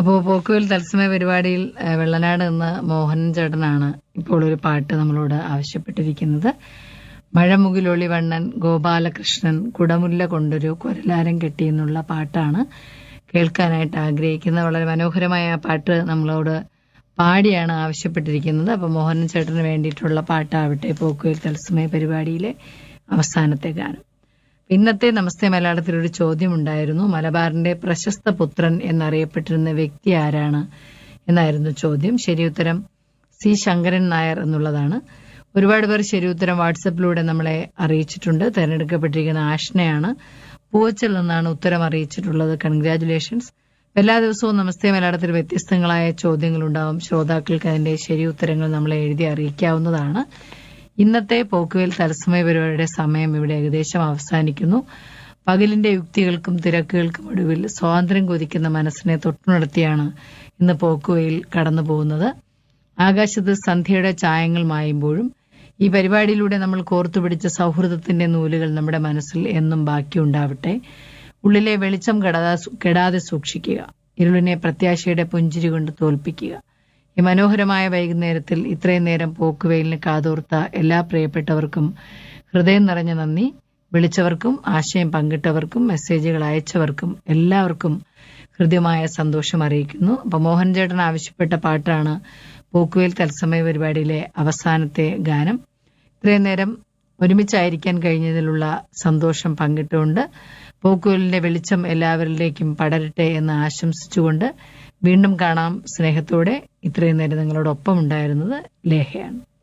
അപ്പോൾ പോക്കുവൽ തത്സമയ പരിപാടിയിൽ ഏ, വെള്ളനാട് എന്ന മോഹനൻ ചേട്ടനാണ് ഇപ്പോൾ ഒരു പാട്ട് നമ്മളോട് ആവശ്യപ്പെട്ടിരിക്കുന്നത് മഴമുകിലൊളി വണ്ണൻ ഗോപാലകൃഷ്ണൻ കുടമുല്ല കൊണ്ടൊരു കൊരലാരം കെട്ടി എന്നുള്ള പാട്ടാണ് കേൾക്കാനായിട്ട് ആഗ്രഹിക്കുന്നത് വളരെ മനോഹരമായ ആ പാട്ട് നമ്മളോട് പാടിയാണ് ആവശ്യപ്പെട്ടിരിക്കുന്നത് അപ്പോൾ മോഹനൻ ചേട്ടന് വേണ്ടിയിട്ടുള്ള പാട്ടാവട്ടെ പോക്കുവൽ തത്സമയ പരിപാടിയിലെ അവസാനത്തെ ഗാനം ഇന്നത്തെ നമസ്തേ മലയാളത്തിൽ ഒരു ചോദ്യം ഉണ്ടായിരുന്നു മലബാറിന്റെ പ്രശസ്ത പുത്രൻ എന്നറിയപ്പെട്ടിരുന്ന വ്യക്തി ആരാണ് എന്നായിരുന്നു ചോദ്യം ശരി ഉത്തരം സി ശങ്കരൻ നായർ എന്നുള്ളതാണ് ഒരുപാട് പേർ ശരി ഉത്തരം വാട്സപ്പിലൂടെ നമ്മളെ അറിയിച്ചിട്ടുണ്ട് തെരഞ്ഞെടുക്കപ്പെട്ടിരിക്കുന്ന ആഷ്നയാണ് പൂവച്ചൽ നിന്നാണ് ഉത്തരം അറിയിച്ചിട്ടുള്ളത് കൺഗ്രാറ്റുലേഷൻസ് എല്ലാ ദിവസവും നമസ്തേ മലയാളത്തിൽ വ്യത്യസ്തങ്ങളായ ചോദ്യങ്ങളുണ്ടാവും ശ്രോതാക്കൾക്ക് അതിന്റെ ശരി ഉത്തരങ്ങൾ നമ്മളെ എഴുതി അറിയിക്കാവുന്നതാണ് ഇന്നത്തെ പോക്കുവേൽ തത്സമയ പരിപാടിയുടെ സമയം ഇവിടെ ഏകദേശം അവസാനിക്കുന്നു പകലിന്റെ യുക്തികൾക്കും തിരക്കുകൾക്കും ഒടുവിൽ സ്വാതന്ത്ര്യം കൊതിക്കുന്ന മനസ്സിനെ തൊട്ടുണർത്തിയാണ് ഇന്ന് പോക്കുവയിൽ കടന്നു പോകുന്നത് ആകാശത്ത് സന്ധ്യയുടെ ചായങ്ങൾ മായുമ്പോഴും ഈ പരിപാടിയിലൂടെ നമ്മൾ കോർത്തുപിടിച്ച സൗഹൃദത്തിന്റെ നൂലുകൾ നമ്മുടെ മനസ്സിൽ എന്നും ബാക്കിയുണ്ടാവട്ടെ ഉള്ളിലെ വെളിച്ചം കെടാതെ കെടാതെ സൂക്ഷിക്കുക ഇരുളിനെ പ്രത്യാശയുടെ പുഞ്ചിരി കൊണ്ട് തോൽപ്പിക്കുക ഈ മനോഹരമായ വൈകുന്നേരത്തിൽ ഇത്രയും നേരം പോക്കുവെയിലിന് കാതോർത്ത എല്ലാ പ്രിയപ്പെട്ടവർക്കും ഹൃദയം നിറഞ്ഞ നന്ദി വിളിച്ചവർക്കും ആശയം പങ്കിട്ടവർക്കും മെസ്സേജുകൾ അയച്ചവർക്കും എല്ലാവർക്കും ഹൃദ്യമായ സന്തോഷം അറിയിക്കുന്നു അപ്പൊ മോഹൻ ചേട്ടൻ ആവശ്യപ്പെട്ട പാട്ടാണ് പോക്കുവേൽ തത്സമയ പരിപാടിയിലെ അവസാനത്തെ ഗാനം ഇത്രയും നേരം ഒരുമിച്ചായിരിക്കാൻ കഴിഞ്ഞതിലുള്ള സന്തോഷം പങ്കിട്ടുകൊണ്ട് പോക്കുവലിന്റെ വെളിച്ചം എല്ലാവരിലേക്കും പടരട്ടെ എന്ന് ആശംസിച്ചുകൊണ്ട് വീണ്ടും കാണാം സ്നേഹത്തോടെ ഇത്രയും നേരം നിങ്ങളോടൊപ്പം ഉണ്ടായിരുന്നത് ലേഹയാണ്